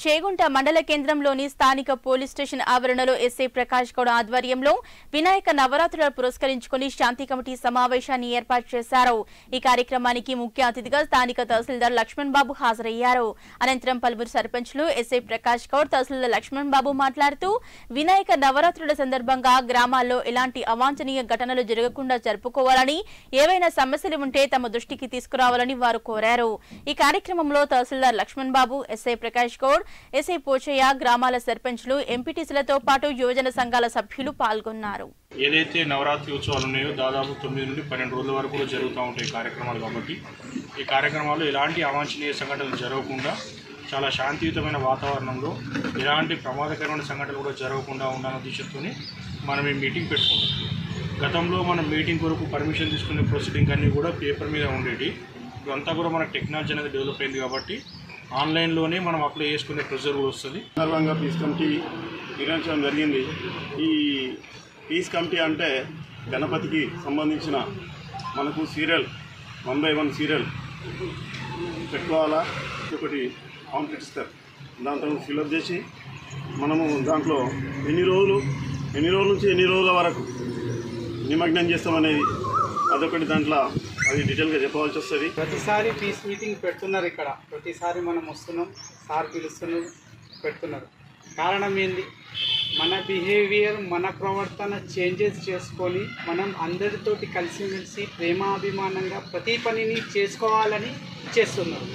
చేగుంట మండల కేంద్రంలోని స్థానిక పోలీస్ స్టేషన్ ఆవరణలో ఎస్ఐ ప్రకాష్ గౌడ్ ఆధ్వర్యంలో వినాయక నవరాత్రులను పురస్కరించుకుని శాంతి కమిటీ సమావేశాన్ని ఏర్పాటు చేశారు ఈ కార్యక్రమానికి ముఖ్య అతిథిగా స్థానిక తహసీల్దార్ లక్ష్మణ్ బాబు హాజరయ్యారు అనంతరం పలువురు సర్పంచ్లు ఎస్ఐ ప్రకాష్ గౌడ్ తహసీల్దార్ లక్ష్మణ్ బాబు మాట్లాడుతూ వినాయక నవరాత్రుల సందర్భంగా గ్రామాల్లో ఎలాంటి అవాంఛనీయ ఘటనలు జరగకుండా జరుపుకోవాలని ఏవైనా సమస్యలు ఉంటే తమ దృష్టికి తీసుకురావాలని వారు కోరారు ఈ కార్యక్రమంలో తహసీల్దార్ లక్ష్మణ్ బాబు ఎస్ఐ ప్రకాష్ గౌడ్ ఎస్ఐ పోచయ్య గ్రామాల సర్పంచ్లు ఎంపీటీసీలతో పాటు యువజన సంఘాల సభ్యులు పాల్గొన్నారు ఏదైతే నవరాత్రి ఉత్సవాలు ఉన్నాయో దాదాపు తొమ్మిది నుండి పన్నెండు రోజుల వరకు కూడా జరుగుతూ ఉంటాయి ఈ కార్యక్రమాలు కాబట్టి ఈ కార్యక్రమాల్లో ఎలాంటి అవాంఛనీయ సంఘటనలు జరగకుండా చాలా శాంతియుతమైన వాతావరణంలో ఎలాంటి ప్రమాదకరమైన సంఘటనలు కూడా జరగకుండా ఉండాలన్న ఉద్దేశంతో మనం ఈ మీటింగ్ పెట్టుకుంటాం గతంలో మనం మీటింగ్ కొరకు పర్మిషన్ తీసుకునే ప్రొసీడింగ్ అన్నీ కూడా పేపర్ మీద ఉండేవి ఇదంతా కూడా మన టెక్నాలజీ అనేది డెవలప్ అయింది కాబట్టి ఆన్లైన్లోనే మనం అప్లై చేసుకునే ప్రొసీజర్ కూడా వస్తుంది సందర్భంగా పీస్ కమిటీ నిర్వహించడం జరిగింది ఈ పీస్ కమిటీ అంటే గణపతికి సంబంధించిన మనకు serial one by one serial పెట్టుకోవాలా ఒకటి కాంప్లీట్ ఇస్తారు దాంట్లో ఫిల్అప్ చేసి మనము దాంట్లో ఎన్ని రోజులు ఎన్ని రోజుల నుంచి ఎన్ని రోజుల వరకు నిమగ్నం చేస్తామనేది అదొకటి దాంట్లో అది డీటెయిల్గా చెప్పవలసి వస్తుంది ప్రతిసారి పీస్ మీటింగ్ పెడుతున్నారు ఇక్కడ ప్రతిసారి మనం వస్తున్నాం సార్ పిలుస్తున్నారు పెడుతున్నారు కారణం ఏంది మన బిహేవియర్ మన ప్రవర్తన చేంజెస్ చేసుకొని మనం అందరితోటి కలిసిమెలిసి ప్రేమాభిమానంగా ప్రతి పనిని చేసుకోవాలని చేస్తున్నారు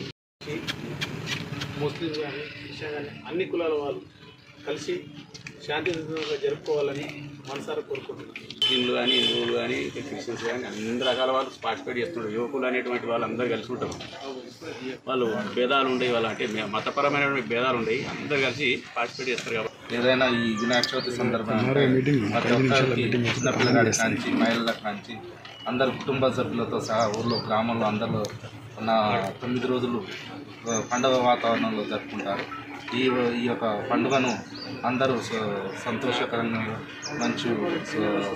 ముస్లిం కానీ క్రిస్టియన్ కానీ అన్ని కులాల వాళ్ళు కలిసి శాంతియుతంగా జరుపుకోవాలని మనసారా కోరుకుంటున్నాను ముస్లింలు కానీ హిందువులు కానీ క్రిస్టియన్స్ కానీ అన్ని రకాల వాళ్ళు పార్టిసిపేట్ చేస్తున్నారు యువకులు అనేటువంటి వాళ్ళు అందరూ కలిసి ఉంటారు వాళ్ళు భేదాలు ఉండేవి వాళ్ళ అంటే మే- మతపరమైనటువంటి భేదాలు ఉండేవి అందరూ కలిసి పార్టిసిపేట్ చేస్తారు కాబట్టి ఏదైనా ఈ వినాయక చవితి సందర్భంగా ప్రతి ఒక్కరికి చిన్నపిల్లగాడి కాంచి మహిళల కాంచి అందరు కుటుంబ సభ్యులతో సహా ఊర్లో గ్రామంలో అందరూ ఉన్న తొమ్మిది రోజులు ఆ, పండుగ వాతావరణంలో జరుపుకుంటారు ఈ ఈ యొక్క పండుగను అందరూ స- సంతోషకరంగా మంచి స-